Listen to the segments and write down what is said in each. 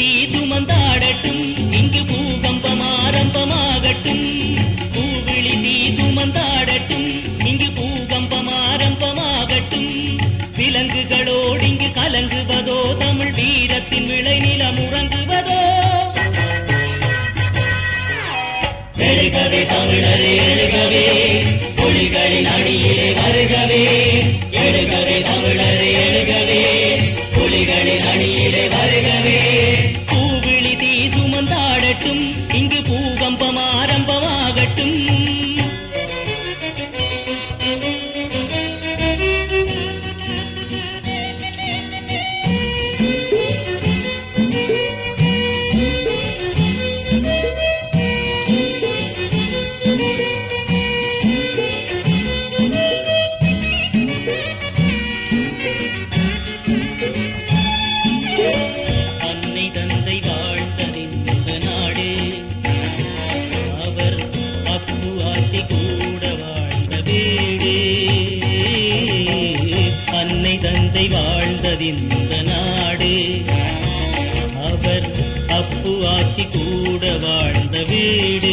தீ சுமந்தாடட்டும் இங்கு பூகம்பம் ஆரம்பமாகட்டும் பூவிழி தீ சுமந்தாடட்டும் இங்கு பூகம்பம் ஆரம்பமாகட்டும் விலங்குகளோடு இங்கு கலங்குவதோ தமிழ் வீரத்தின் விளைநிலம் உறங்குவதோ எழுகவே தமிழரே எழுகவே புலிகளின் அணியிலே வருகவே எழுகவே தமிழரே எழுகவே புலிகளின் அணியிலே வருகவே பூவிழி தீ சுமந்தாடட்டும் இங்கு பூகம்பம் ஆரம்பமாகட்டும் அன்னை தந்தை வாழ்ந்ததிந்த நாடு அவர் அப்பு ஆட்சி கூட வாழ்ந்த வீடு அன்னை தந்தை வாழ்ந்ததிந்த நாடு அவர் அப்பு ஆட்சி கூட வாழ்ந்த வீடு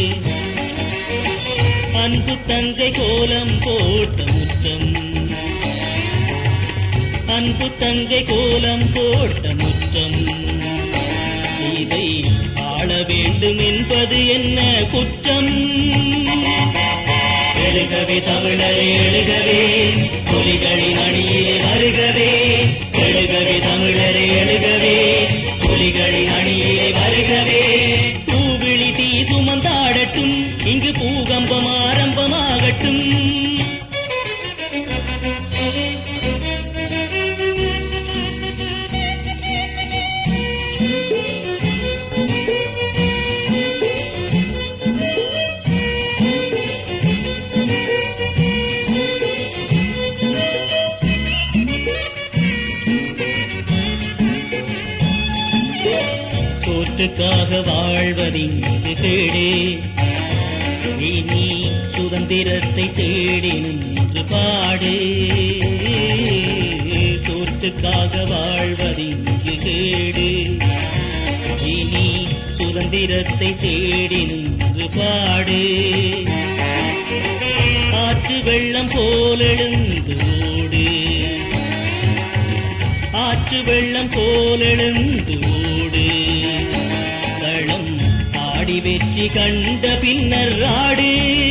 அன்பு தங்கை கோலம் போட்ட முற்றம் அன்பு தங்கை கோலம் போட்ட முற்றம் இதை ஆள வேண்டும் என்பது என்ன குற்றம் எழுகவே தமிழரே எழுகவே புலிகளின் அணியிலே வருகவே எழுகவே தமிழரே எழுகவே புலிகளின் அணியிலே வருகவே பூவிழி தீ சுமந்தாடட்டும் இங்கு பூகம்பம் ஆரம்பமாகட்டும் சோற்றுக்காக வாழ்வதிங்கு கேடு இனி சுதந்திரத்தை தேடி நின்று பாடு சோற்றுக்காக வாழ்வதிங்கு கேடு இனி சுதந்திரத்தை தேடி நின்று பாடு ஆற்று வெள்ளம் போலெழுந்து ஓடு ஆற்று வெள்ளம் போலெழுந்து ஓடு களம் ஆடி வெற்றி கண்ட பின்னர் ஆடு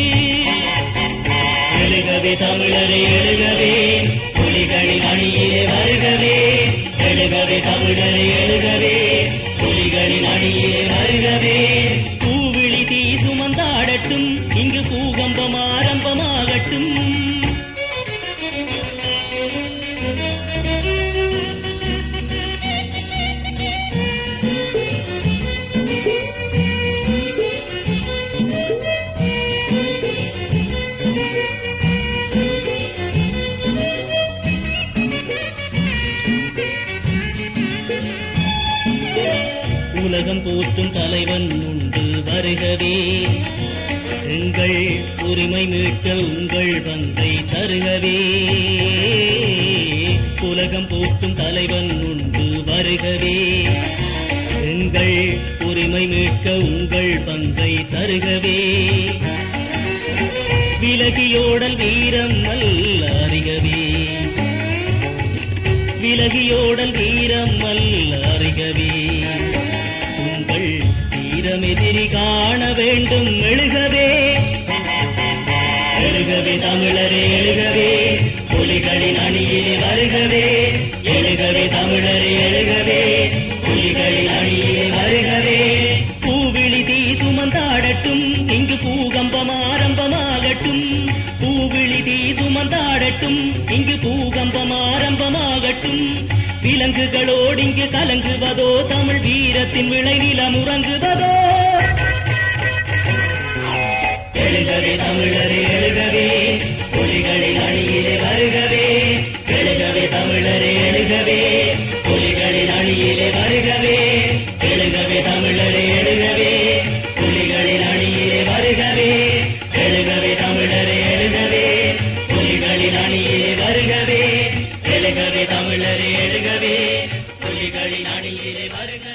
எழுகவே தமிழரை எழுகவே புலிகளின் அணியிலே வருகவே எழுகவே தமிழரை எழுகவே புலிகளின் அணியிலே வருகவே பூவிழி தீ சுமந்தாடட்டும் இங்கு பூகம்பம் ஆரம்பமாகட்டும் உலகம் போற்றும் தலைவன் உண்டு வருகவே எங்கள் உரிமை மீட்க உங்கள் பங்கை தருகவே உலகம் போற்றும் தலைவன் உண்டு வருகவே எங்கள் உரிமை மீட்க உங்கள் பங்கை தருகவே விலகியோடல் வீரம் அல்ல அறிகவே விலகியோடல் வீரம் அல்ல அறிகவே உங்கள் வீரமெதிரி காண வேண்டும் எழுகவே எழுகவே தமிழரே எழுகவே புலிகளின் அணியிலே வருகவே எழுகவே தமிழரே எழுகவே புலிகளின் அணியிலே வருகவே பூவிழி தீ சுமந்தாடட்டும் இங்கு பூகம்பம் ஆரம்பமாகட்டும் பூவிழி தீ சுமந்தாடட்டும் இங்கு பூகம்பம் ஆரம்பமாகட்டும் விலங்குகளோடு இங்கு கலங்குவதோ தமிழ் வீரத்தின் விளைநிலம் உறங்குவதோ எழுகவே தமிழரே எழுகவே புலிகளின் அணியிலே வருகவே எழுகவே தமிழரே எழுகவே புலிகளின் அணியிலே வருகவே எழுகவே தமிழரே எழுகவே புலிகளின் அணியிலே வருகவே எழுகவே தமிழரே எழுகவே புலிகளின் அணியிலே வருகவே எழுகவே தமிழரே எழுகவே புலிகளின் அணியிலே வருகவே